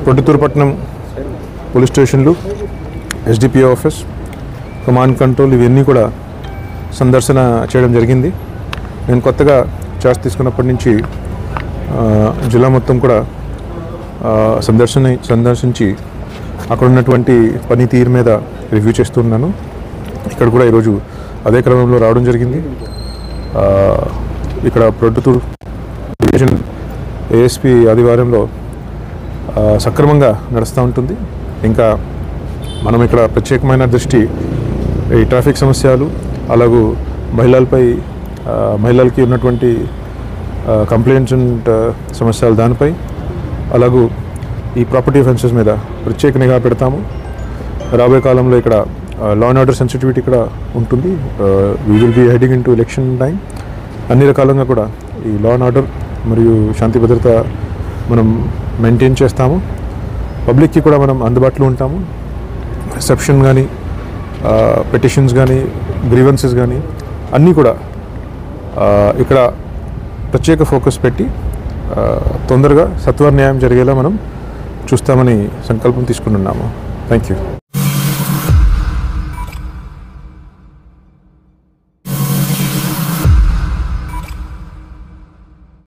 ప్రొద్దుతూరుపట్నం police స్టేషన్లు SDPO office command control ఇవన్నీ కూడా సందర్శన చేయడం జరిగింది నేను కొత్తగా ఛార్జ్ తీసుకున్నప్పటి నుంచి ఆ, జిల్లా మొత్తం కూడా ఆ, సందర్శన సందర్శించి అక్కడ ఉన్నటువంటి పనితీరు మీద రివ్యూ చేస్తున్నాను ఇక్కడ కూడా ఈరోజు అదే క్రమంలో రావడం జరిగింది ఆ, ఇక్కడ ప్రొద్దుతూరు డివిజన్ ఏఎస్పి ఆదివారంలో ఆ, సక్రమంగా నడుస్తూ ఉంటుంది ఇంకా మనం ఇక్కడ ప్రత్యేకమైన దృష్టి ఈ ట్రాఫిక్ సమస్యలు అలాగూ మహిళలపై ఆ, మహిళలకి ఉన్నటువంటి కంప్లైంట్స్ అండ్ సమస్యలు దానిపై అలాగూ ఈ ప్రాపర్టీ అఫెన్సెస్ మీద ప్రత్యేక నిఘా పెడతాము రాబోయే కాలంలో ఇక్కడ లా అండ్ ఆర్డర్ సెన్సిటివిటీ ఇక్కడ ఉంటుంది we will be heading into election time అన్ని రకాలుగా కూడా ఈ లా అండ్ ఆర్డర్ మరియు శాంతి భద్రత మనం మెయింటైన్ చేస్తాము పబ్లిక్కి కూడా మనం అందుబాటులో ఉంటాము రిసెప్షన్ కానీ పెటిషన్స్ కానీ గ్రీవెన్సెస్ కానీ అన్నీ కూడా ఆ, ఇక్కడ ప్రత్యేక ఫోకస్ పెట్టి ఆ, తొందరగా సత్వర న్యాయం జరిగేలా మనం చూస్తామని సంకల్పం తీసుకున్నాము థ్యాంక్ యూ